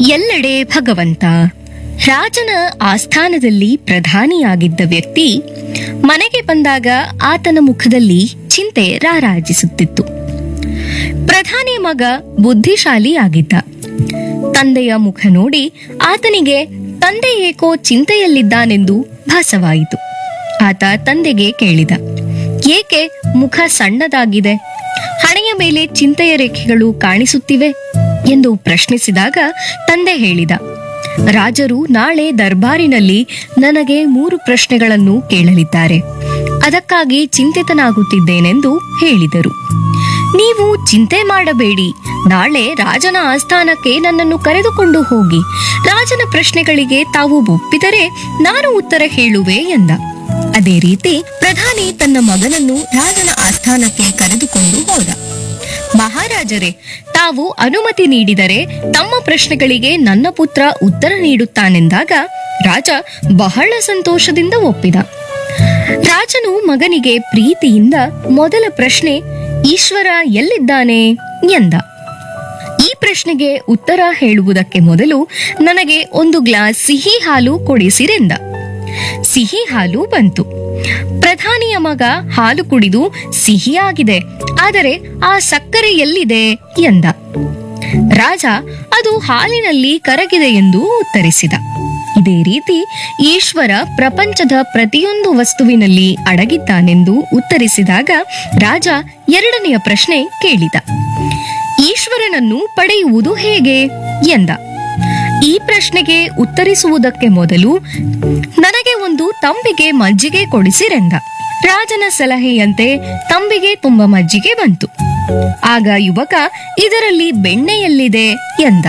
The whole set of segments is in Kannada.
ಎಲ್ಲೆಡೆ ಭಗವಂತ ರಾಜನ ಆಸ್ಥಾನದಲ್ಲಿ ಪ್ರಧಾನಿಯಾಗಿದ್ದ ವ್ಯಕ್ತಿ ಮನೆಗೆ ಬಂದಾಗ ಆತನ ಮುಖದಲ್ಲಿ ಚಿಂತೆ ರಾರಾಜಿಸುತ್ತಿತ್ತು ಪ್ರಧಾನಿ ಮಗ ಬುದ್ಧಿಶಾಲಿ ಆಗಿದ್ದ ತಂದೆಯ ಮುಖ ನೋಡಿ ಆತನಿಗೆ ತಂದೆ ಏಕೋ ಚಿಂತೆಯಲ್ಲಿದ್ದಾನೆಂದು ಭಾಸವಾಯಿತು ಆತ ತಂದೆಗೆ ಕೇಳಿದ ಏಕೆ ಮುಖ ಸಣ್ಣದಾಗಿದೆ ಹಣೆಯ ಮೇಲೆ ಚಿಂತೆಯ ರೇಖೆಗಳು ಕಾಣಿಸುತ್ತಿವೆ ಎಂದು ಪ್ರಶ್ನಿಸಿದಾಗ ತಂದೆ ಹೇಳಿದ ರಾಜರು ನಾಳೆ ದರ್ಬಾರಿನಲ್ಲಿ ನನಗೆ ಮೂರು ಪ್ರಶ್ನೆಗಳನ್ನು ಕೇಳಲಿದ್ದಾರೆ ಅದಕ್ಕಾಗಿ ಚಿಂತಿತನಾಗುತ್ತಿದ್ದೇನೆಂದು ಹೇಳಿದರು ನೀವು ಚಿಂತೆ ಮಾಡಬೇಡಿ ನಾಳೆ ರಾಜನ ಆಸ್ಥಾನಕ್ಕೆ ನನ್ನನ್ನು ಕರೆದುಕೊಂಡು ಹೋಗಿ ರಾಜನ ಪ್ರಶ್ನೆಗಳಿಗೆ ತಾವು ಒಪ್ಪಿದರೆ ನಾನು ಉತ್ತರ ಹೇಳುವೆ ಎಂದ ಅದೇ ರೀತಿ ಪ್ರಧಾನಿ ತನ್ನ ಮಗನನ್ನು ರಾಜನ ಆಸ್ಥಾನಕ್ಕೆ ಕರೆದುಕೊಂಡು ಹೋದ ಮಹಾರಾಜರೇ ತಾವು ಅನುಮತಿ ನೀಡಿದರೆ ತಮ್ಮ ಪ್ರಶ್ನೆಗಳಿಗೆ ನನ್ನ ಪುತ್ರ ಉತ್ತರ ನೀಡುತ್ತಾನೆಂದಾಗ ರಾಜ ಬಹಳ ಸಂತೋಷದಿಂದ ಒಪ್ಪಿದ ರಾಜನು ಮಗನಿಗೆ ಪ್ರೀತಿಯಿಂದ ಮೊದಲ ಪ್ರಶ್ನೆ ಈಶ್ವರ ಎಲ್ಲಿದ್ದಾನೆ ಎಂದ ಈ ಪ್ರಶ್ನೆಗೆ ಉತ್ತರ ಹೇಳುವುದಕ್ಕೆ ಮೊದಲು ನನಗೆ ಒಂದು ಗ್ಲಾಸ್ ಸಿಹಿ ಹಾಲು ಕೊಡಿಸಿರೆಂದ ಸಿಹಿ ಹಾಲು ಬಂತು ಪ್ರಧಾನಿಯ ಮಗ ಹಾಲು ಕುಡಿದು ಸಿಹಿಯಾಗಿದೆ ಆದರೆ ಆ ಸಕ್ಕರೆ ಎಲ್ಲಿದೆ ಎಂದ ರಾಜ ಅದು ಹಾಲಿನಲ್ಲಿ ಕರಗಿದೆ ಎಂದು ಉತ್ತರಿಸಿದ ಇದೇ ರೀತಿ ಈಶ್ವರ ಪ್ರಪಂಚದ ಪ್ರತಿಯೊಂದು ವಸ್ತುವಿನಲ್ಲಿ ಅಡಗಿದ್ದಾನೆಂದು ಉತ್ತರಿಸಿದಾಗ ರಾಜ ಎರಡನೆಯ ಪ್ರಶ್ನೆ ಕೇಳಿದ ಈಶ್ವರನನ್ನು ಪಡೆಯುವುದು ಹೇಗೆ ಎಂದ ಈ ಪ್ರಶ್ನೆಗೆ ಉತ್ತರಿಸುವುದಕ್ಕೆ ಮೊದಲು ನನಗೆ ಒಂದು ತಂಬಿಗೆ ಮಜ್ಜಿಗೆ ಕೊಡಿಸಿರೆಂದ ರಾಜನ ಸಲಹೆಯಂತೆ ತಂಬಿಗೆ ತುಂಬ ಮಜ್ಜಿಗೆ ಬಂತು ಆಗ ಯುವಕ ಇದರಲ್ಲಿ ಬೆಣ್ಣೆ ಎಲ್ಲಿದೆ ಎಂದ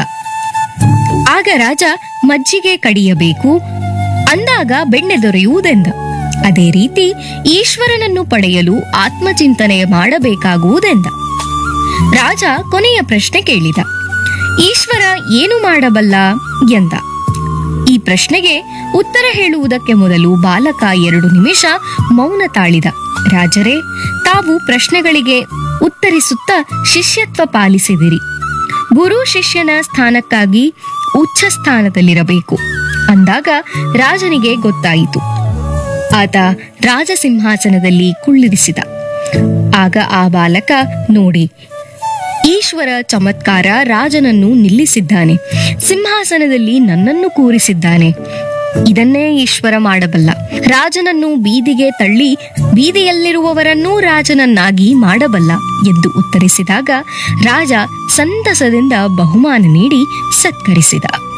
ಆಗ ರಾಜ ಮಜ್ಜಿಗೆ ಕಡಿಯಬೇಕು ಅಂದಾಗ ಬೆಣ್ಣೆ ದೊರೆಯುವುದೆಂದ ಅದೇ ರೀತಿ ಈಶ್ವರನನ್ನು ಪಡೆಯಲು ಆತ್ಮಚಿಂತನೆ ಮಾಡಬೇಕಾಗುವುದೆಂದ ರಾಜ ಕೊನೆಯ ಪ್ರಶ್ನೆ ಕೇಳಿದ ಈಶ್ವರ ಏನು ಮಾಡಬಲ್ಲ ಎಂದ ಈ ಪ್ರಶ್ನೆಗೆ ಉತ್ತರ ಹೇಳುವುದಕ್ಕೆ ಮೊದಲು ಬಾಲಕ ಎರಡು ನಿಮಿಷ ಮೌನ ತಾಳಿದ ರಾಜರೇ ತಾವು ಪ್ರಶ್ನೆಗಳಿಗೆ ಉತ್ತರಿಸುತ್ತಾ ಶಿಷ್ಯತ್ವ ಪಾಲಿಸಿದಿರಿ ಗುರು ಶಿಷ್ಯನ ಸ್ಥಾನಕ್ಕಾಗಿ ಉಚ್ಚ ಸ್ಥಾನದಲ್ಲಿರಬೇಕು ಅಂದಾಗ ರಾಜನಿಗೆ ಗೊತ್ತಾಯಿತು ಆತ ರಾಜಸಿಂಹಾಸನದಲ್ಲಿ ಕುಳ್ಳಿರಿಸಿದ ಆಗ ಆ ಬಾಲಕ ನೋಡಿ ಈಶ್ವರ ಚಮತ್ಕಾರ ರಾಜನನ್ನು ನಿಲ್ಲಿಸಿದ್ದಾನೆ ಸಿಂಹಾಸನದಲ್ಲಿ ನನ್ನನ್ನು ಕೂರಿಸಿದ್ದಾನೆ ಇದನ್ನೇ ಈಶ್ವರ ಮಾಡಬಲ್ಲ ರಾಜನನ್ನು ಬೀದಿಗೆ ತಳ್ಳಿ ಬೀದಿಯಲ್ಲಿರುವವರನ್ನೂ ರಾಜನನ್ನಾಗಿ ಮಾಡಬಲ್ಲ ಎಂದು ಉತ್ತರಿಸಿದಾಗ ರಾಜ ಸಂತಸದಿಂದ ಬಹುಮಾನ ನೀಡಿ ಸತ್ಕರಿಸಿದ